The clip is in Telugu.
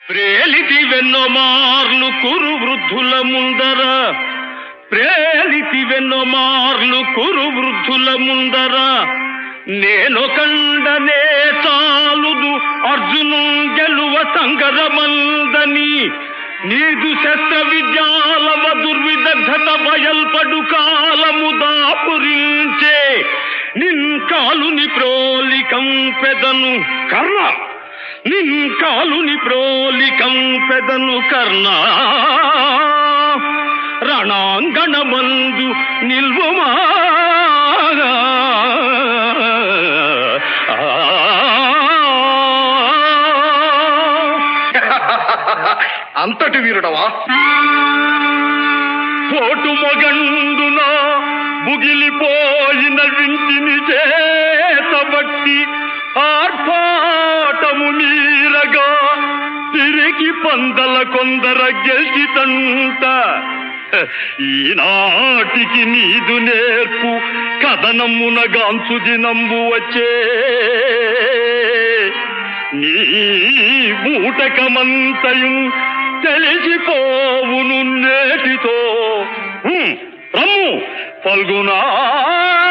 ప్రేలితి వెన్నో మార్లు కురు వృద్ధుల ముందర ప్రేలితి వెన్నో మార్లు కురు వృద్ధుల ముందర నేను కండనే చాలుదు అర్జును గెలువ సంగరమందని నీదు శస్త్ర విద్యాలవ దుర్విదగ్ధత బయల్పడు కాలము దాపురించే నిన్ కాలుని ప్రోలికం పెదను కర్ణ నిన్ కాలుని ప్రోలికం పెదను కర్ణ రణాంగణమందు నిల్వుమా అంతటి వీరుడవా కోటు మొగండున బుగిలిపోయిన వింటిని చేతబట్టి ఆర్భాటము మీరగా తిరిగి పందల కొందర గెలిచితంట ఈనాటికి నీదు నేర్పు కథనమున గాంచు దినంబు వచ్చే నీ బూటకమంతయు తెలిసిపోవును నేటితో హ్మ్, రమ్ము ఫల్గునా